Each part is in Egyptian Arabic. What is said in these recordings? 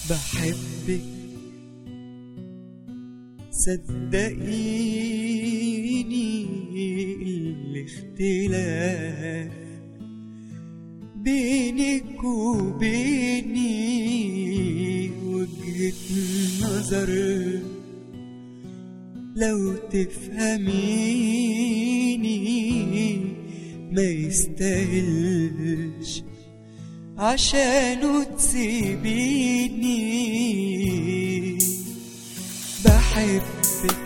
بحبك صدقيني الاختلاف بينك وبيني وجهة نظر لو تفهميني ما يستاهلش عشانه تسيبيني بحبك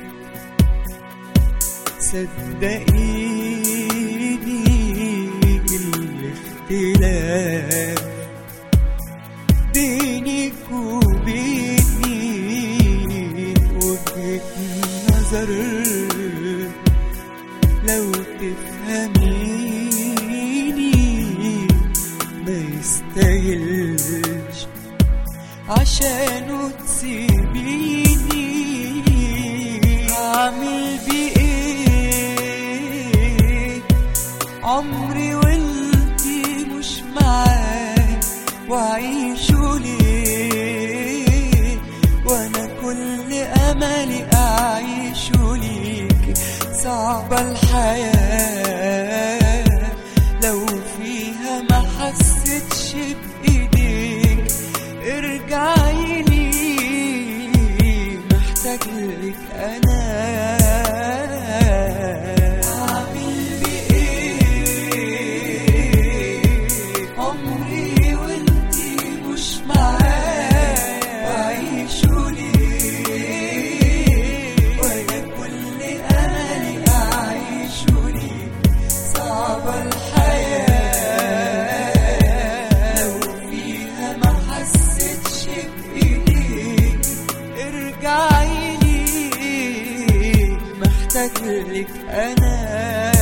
صدقيني الاختلاف بينك وبيني وجهة نظر لو تفهميني ما يستاهلش عشانه تسيبيني هعمل بيه ايه عمري وانتي مش معاي وعيشه ليه وانا كل املي اعيشه ليك صعبة الحياة لو فيها ما حسيتش بايديك ارجعي لي محتاج لك انا اعمل بايه عمري وانتي مش معايا وعيشه ليه وانا كل املي اعيشه ليك صعبة الحياة لو فيها ما حسيتش بايديك ارجعي لي محتاج لك انا